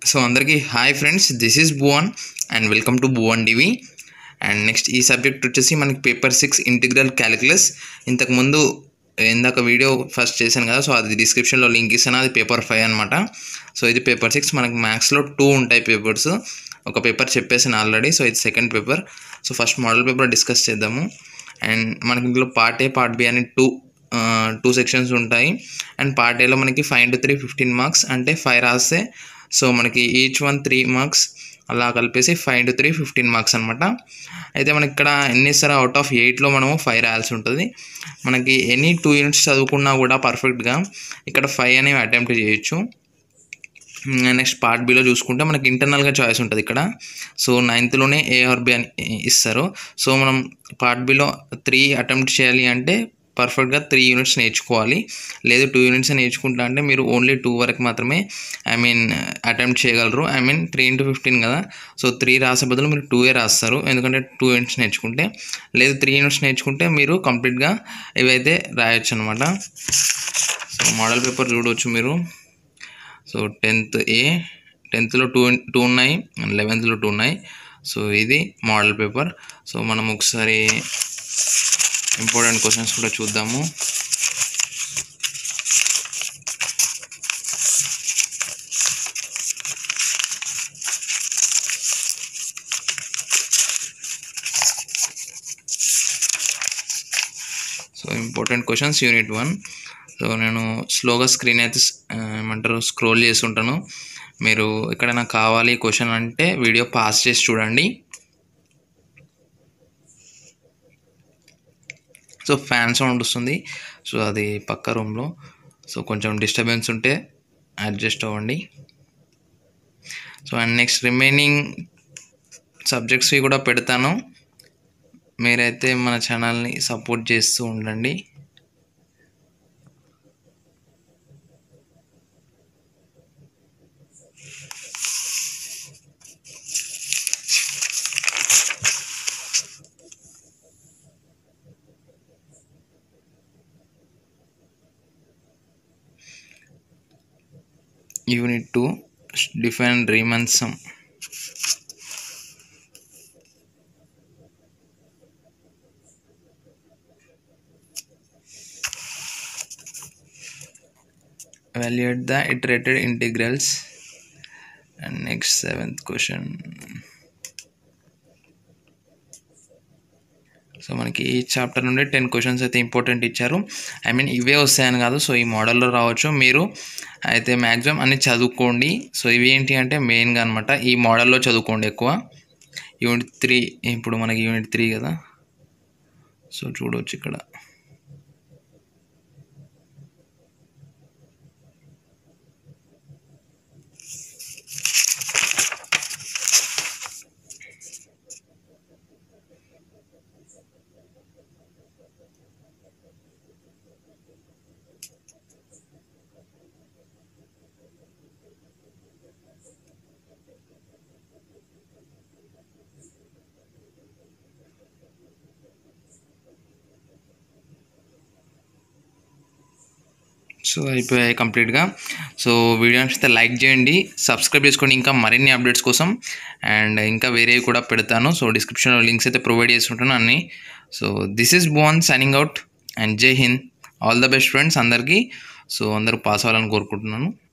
so అందరికీ hi friends this is Bhuvan and welcome to Bhuvan TV and next ఈ subject వచ్చేసి మనకి పేపర్ సిక్స్ ఇంటిగ్రల్ క్యాలిక్యులస్ ఇంతకుముందు ఇందాక వీడియో ఫస్ట్ చేశాను కదా సో అది డిస్క్రిప్షన్లో లింక్ ఇస్తాను అది పేపర్ ఫైవ్ అనమాట సో ఇది పేపర్ సిక్స్ మనకి మ్యాథ్స్లో టూ ఉంటాయి పేపర్స్ ఒక పేపర్ చెప్పేసాను ఆల్రెడీ సో ఇది second paper so first model paper discuss చేద్దాము అండ్ మనకి ఇందులో పార్ట్ ఏ పార్ట్ బి అని టూ టూ సెక్షన్స్ ఉంటాయి అండ్ పార్ట్ ఏలో మనకి five into three fifteen marks అంటే ఫైవ్ రాస్తే సో మనకి ఈచ్ వన్ త్రీ మార్క్స్ అలా కలిపేసి five into three fifteen marks అనమాట అయితే మనకి ఇక్కడ ఎన్ని ఇస్తారో అవుట్ ఆఫ్ ఎయిట్లో మనము ఫైవ్ రాయాల్సి ఉంటుంది మనకి ఎనీ టూ యూనిట్స్ చదువుకున్నా కూడా పర్ఫెక్ట్గా ఇక్కడ ఫైవ్ అనేవి అటెంప్ట్ చేయొచ్చు నెక్స్ట్ పార్ట్ బిలో చూసుకుంటే మనకి ఇంటర్నల్గా చాయిస్ ఉంటుంది ఇక్కడ సో నైన్త్లోనే ఏ ఆర్ బి అని ఇస్తారు సో మనం పార్ట్ బిలో త్రీ అటెంప్ట్ చేయాలి అంటే పర్ఫెక్ట్గా త్రీ యూనిట్స్ నేర్చుకోవాలి లేదు టూ యూనిట్స్ నేర్చుకుంటా అంటే మీరు ఓన్లీ టూ వరకు మాత్రమే ఐ మీన్ అటెంప్ట్ చేయగలరు I mean three into fifteen కదా సో త్రీ రాసే బదులు మీరు టూ ఏ రాస్తారు ఎందుకంటే టూ యూనిట్స్ నేర్చుకుంటే లేదు త్రీ యూనిట్స్ నేర్చుకుంటే మీరు కంప్లీట్గా ఇవైతే రాయొచ్చు అనమాట సో మోడల్ పేపర్ చూడవచ్చు మీరు సో టెన్త్ ఏ టెన్త్లో టూ టూ ఉన్నాయి లెవెన్త్లో టూ ఉన్నాయి సో ఇది మోడల్ పేపర్ సో మనం ఒకసారి ఇంపార్టెంట్ క్వశ్చన్స్ కూడా చూద్దాము so important questions unit one so నేను స్లోగా స్క్రీన్ అయితే ఏమంటారు స్క్రోల్ చేసి ఉంటాను మీరు ఇక్కడ నాకు కావాలి క్వశ్చన్ అంటే వీడియో పాస్ చేసి చూడండి సో ఫ్యాన్ సౌండ్ వస్తుంది సో అది పక్క రూమ్లో సో కొంచెం డిస్టర్బెన్స్ ఉంటే అడ్జస్ట్ అవ్వండి సో అండ్ నెక్స్ట్ రిమైనింగ్ సబ్జెక్ట్స్వి కూడా పెడతాను మీరైతే మన ఛానల్ని సపోర్ట్ చేస్తూ ఉండండి unit two define Riemann sum evaluate the iterated integrals and next seventh question so మనకి ఈ చాప్టర్ నుండి టెన్ క్వశ్చన్స్ అయితే ఇంపార్టెంట్ ఇచ్చారు ఐ మీన్ ఇవే వస్తాయని కాదు సో ఈ మోడల్లో రావచ్చు మీరు అయితే మ్యాక్సిమం అన్ని చదువుకోండి సో ఇవి ఏంటి అంటే మెయిన్గా అనమాట ఈ మోడల్లో చదువుకోండి ఎక్కువ యూనిట్ త్రీ ఇప్పుడు మనకి యూనిట్ త్రీ కదా సో చూడవచ్చు ఇక్కడ సో అయిపోయాయి కంప్లీట్గా సో వీడియో నచ్చితే లైక్ చేయండి సబ్స్క్రైబ్ చేసుకోండి ఇంకా మరిన్ని అప్డేట్స్ కోసం అండ్ ఇంకా వేరేవి కూడా పెడతాను సో డిస్క్రిప్షన్లో లింక్స్ అయితే ప్రొవైడ్ చేస్తుంటాను అన్ని so this is Bhuvan signing out and Jai Hind all the best friends అందరికీ సో అందరూ పాస్ అవ్వాలని కోరుకుంటున్నాను